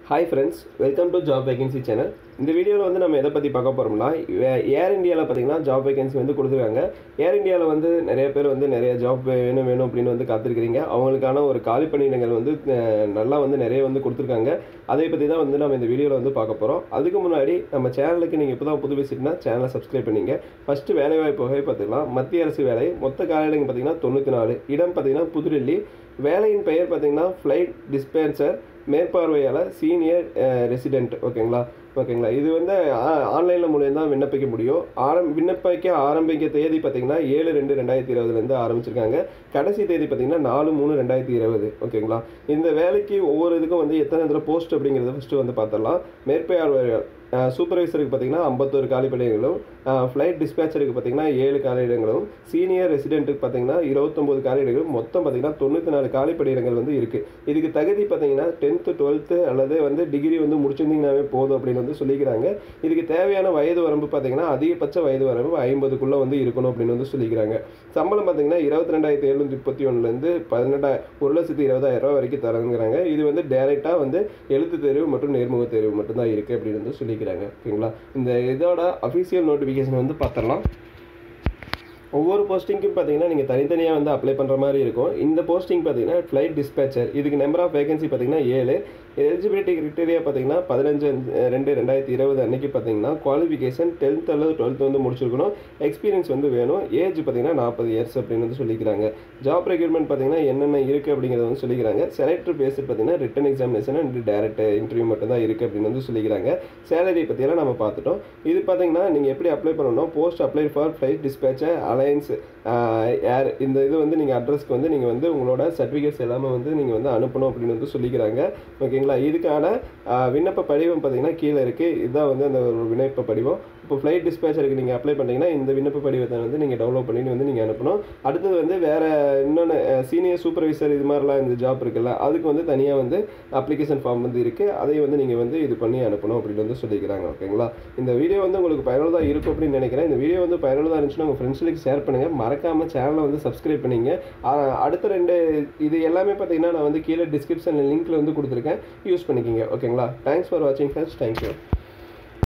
hi friends welcome to job vacancy channel இந்த வீடியோவில் வந்து நம்ம எதை பற்றி பார்க்க போகிறோம்னா ஏர் இந்தியாவில் பார்த்தீங்கன்னா ஜாப் வேகன்சி வந்து கொடுத்துருக்காங்க ஏர் இந்தியாவில் வந்து நிறைய பேர் வந்து நிறைய ஜாப் வேணும் வேணும் அப்படின்னு வந்து காத்திருக்கிறீங்க அவங்களுக்கான ஒரு காலி பணியிடங்கள் வந்து அஹ், நல்லா வந்து நிறைய வந்து கொடுத்துருக்காங்க அதை பற்றி தான் வந்து நம்ம இந்த வீடியோவில் வந்து பார்க்க போகிறோம் அதுக்கு முன்னாடி நம்ம சேனலுக்கு நீங்கள் இப்போ தான் புது விசிட்னா சேனலை சப்ஸ்கிரைப் பண்ணிங்க ஃபஸ்ட்டு வேலைவாய்ப்பு வகை பார்த்துக்கலாம் மத்திய அரசு வேலை மொத்த காலையிலங்க பார்த்தீங்கன்னா தொண்ணூற்றி நாலு இடம் பார்த்தீங்கன்னா புதுடெல்லி வேலையின் பெயர் பார்த்தீங்கன்னா ஃப்ளைட் டிஸ்பென்சர் மேற்பார்வையாளர் சீனியர் ரெசிடென்ட் ஓகேங்களா ஓகேங்களா இது வந்து ஆன்லைனில் மூலியம் தான் விண்ணப்பிக்க முடியும் ஆரம் விண்ணப்பிக்க ஆரம்பிக்க தேதி பார்த்தீங்கன்னா ஏழு ரெண்டு ரெண்டாயிரத்தி இருபதுலேருந்து ஆரம்பிச்சிருக்காங்க கடைசி தேதி பார்த்தீங்கன்னா நாலு மூணு ரெண்டாயிரத்தி இருபது ஓகேங்களா இந்த வேலைக்கு ஒவ்வொரு இதுக்கும் வந்து எத்தனை இதில் போஸ்ட் அப்படிங்கிறத ஃபஸ்ட்டு வந்து பார்த்துடலாம் மேற்பார்வையாளர் சூப்பர்வைசருக்கு பார்த்தீங்கன்னா ஐம்பத்தோரு காலிப்பணிகளும் ஃப்ளைட் டிஸ்பேச்சருக்கு பார்த்தீங்கன்னா ஏழு காலியிடங்களும் சீனியர் ரெசிடென்ட்டுக்கு பார்த்தீங்கன்னா இருபத்தொம்போது காலியிடங்களும் மொத்தம் பார்த்தீங்கன்னா தொண்ணூற்றி நாலு காலிப்பணியிடங்கள் வந்து இருக்குது இதுக்கு தகுதி பார்த்தீங்கன்னா டென்த்து டுவெல்த்து அல்லது வந்து டிகிரி வந்து முடிச்சிருந்தீங்கன்னாவே போதும் அப்படின்னு வந்து சொல்லிக்கிறாங்க இதுக்கு தேவையான வயது வரம்பு பார்த்தீங்கன்னா அதிகபட்ச வயது வரம்பு ஐம்பதுக்குள்ளே வந்து இருக்கணும் அப்படின்னு வந்து சொல்லிக்கிறாங்க சம்பளம் பார்த்தீங்கன்னா இருபத்தி ரெண்டாயிரத்தி எழுநூற்றி முப்பத்தி ஒன்றுலேருந்து பதினெட்டா ஒரு லட்சத்தி இருபதாயிரம் ரூபா வரைக்கும் தரங்கிறாங்க இது வந்து டேரெக்டாக வந்து எழுத்து தேர்வு மற்றும் நேர்முக தேர்வு மட்டும்தான் இருக்குது அப்படின்னு வந்து சொல்லிக்கிறாங்க ஓகேங்களா இந்த இதோட அஃபிஷியல் நோட்டிஃபிகேஷன் வந்து பார்த்துடலாம் ஒவ்வொரு போஸ்டிங்க்கும் பார்த்தீங்கன்னா நீங்கள் தனித்தனியாக வந்து அப்ளை பண்ணுற மாதிரி இருக்கும் இந்த போஸ்டிங் பார்த்தீங்கன்னா ஃப்ளைட் டிஸ்பேச்சர் இதுக்கு நம்பர் ஆஃப் வேகன்சி பார்த்தீங்கன்னா ஏழு எலிஜிபிலிட்டி கிரிட்டீரியா பார்த்தீங்கன்னா பதினஞ்சு அஞ்சு- ரெண்டு ரெண்டாயிரத்தி இருபது அன்னைக்கு பார்த்தீங்கன்னா குவாலிஃபிகேஷன் டென்த் அல்லது டுவெல்த் வந்து முடிச்சிருக்கணும் எக்ஸ்பீரியன்ஸ் வந்து வேணும் ஏஜ் பார்த்தீங்கன்னா நாற்பது இயர்ஸ் அப்படின்னு வந்து சொல்லிக்கிறாங்க ஜாப் ரெக்யூர்மெண்ட் பார்த்தீங்கன்னா என்னென்ன இருக்குது அப்படிங்கிறத வந்து சொல்லிக்கிறாங்க செலக்டர் பேஸ்ட் பார்த்தீங்கன்னா written examination and direct interview மட்டும் தான் இருக்குது அப்படின்னு வந்து சொல்லிக்கிறாங்க சேலரி பற்றியெல்லாம் நம்ம பார்த்துட்டோம் இது பார்த்தீங்கன்னா நீங்கள் எப்படி அப்ளை பண்ணணும் post apply for flight dispatcher alliance air இந்த இது வந்து நீங்கள் அட்ரஸ்க்கு வந்து நீங்கள் வந்து உங்களோட சர்டிஃபிகேட்ஸ் எல்லாமே வந்து நீங்கள் வந்து அனுப்பணும் அப்படின்னு வந்து சொல்லிக்கிறாங்க ஓகேங்களா இதுக்கான ஆஹ், விண்ணப்ப படிவம் பார்த்தீங்கன்னா கீழே இருக்குது இதுதான் வந்து அந்த ஒரு விண்ணப்ப படிவம் இப்போ ஃப்ளைட் டிஸ்பேச்சருக்கு நீங்கள் அப்ளை பண்ணீங்கன்னா இந்த விண்ணப்ப படிவத்தை வந்து நீங்கள் டவுன்லோட் பண்ணி வந்து நீங்கள் அனுப்பணும் அடுத்தது வந்து வேறு இன்னொன்று சீனியர் சூப்பர்வைசர் இது மாதிரிலாம் இந்த ஜாப் இருக்குல்ல அதுக்கு வந்து தனியாக வந்து அப்ளிகேஷன் ஃபார்ம் வந்து இருக்குது அதையும் வந்து நீங்கள் வந்து இது பண்ணி அனுப்பணும் அப்படின்னு வந்து சொல்லிக்கிறாங்க ஓகேங்களா இந்த வீடியோ வந்து உங்களுக்கு பயனுள்ளதாக இருக்கும் அப்படின்னு நினைக்கிறேன் இந்த வீடியோ வந்து பயனுள்ளதாக இருந்துச்சுன்னா உங்கள் ஃப்ரெண்ட்ஸுக்கு ஷேர் பண்ணுங்கள் மறக்காமல் சேனலை வந்து சப்ஸ்கிரைப் பண்ணிங்க ஆஹ் அடுத்த ரெண்டு இது எல்லாமே பார்த்தீங்கன்னா நான் வந்து கீழே டிஸ்கிரிப்ஷனில் லிங்க்கில் வந்து கொடுத்துருக்கேன் யூஸ் பண்ணிக்கிங்க ஓகேங்களா தேங்க்ஸ் ஃபார் வாட்சிங் ஃப்ரெண்ட்ஸ் தேங்க்யூ